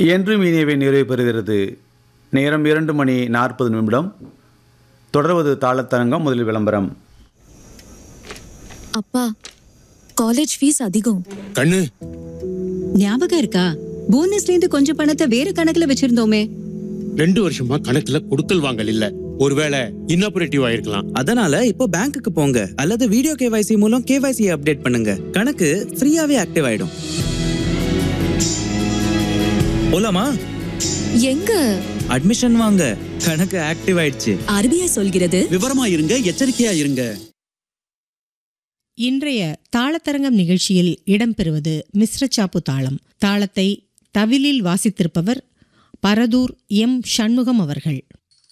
என்றும் இனியவை நிறைவு பெறுகிறது நேரம் இரண்டு மணி நாற்பது நிமிடம் தொடர்வது தாளத்தரங்கம் முதலில் விளம்பரம் அப்பா காலேஜ் ஃபீஸ் அதிகம் கண்ணு ஞாபகம் இருக்கா போனஸ்ல இருந்து கொஞ்சம் பணத்தை வேற கணக்குல வச்சிருந்தோமே ரெண்டு வருஷமா கணக்குல கொடுக்கல் வாங்கல் இல்ல ஒருவேளை இன்னாபரேட்டிவ் ஆயிருக்கலாம் அதனால இப்போ பேங்க்குக்கு போங்க அல்லது வீடியோ கேவைசி மூலம் கேவைசி அப்டேட் பண்ணுங்க கணக்கு ஃப்ரீயாவே ஆக்டிவ் ஆயிடும் போலாமா எங்க அட்மிஷன் வாங்க கணக்கு ஆக்டிவ் ஆயிடுச்சு ஆர்பிஐ சொல்கிறது விவரமா இருங்க எச்சரிக்கையா இருங்க இன்றைய தாளத்தரங்கம் நிகழ்ச்சியில் இடம்பெறுவது மிஸ்ர சாப்பு தாளம் தாளத்தை தவிலில் வாசித்திருப்பவர் பரதூர் எம் சண்முகம் அவர்கள்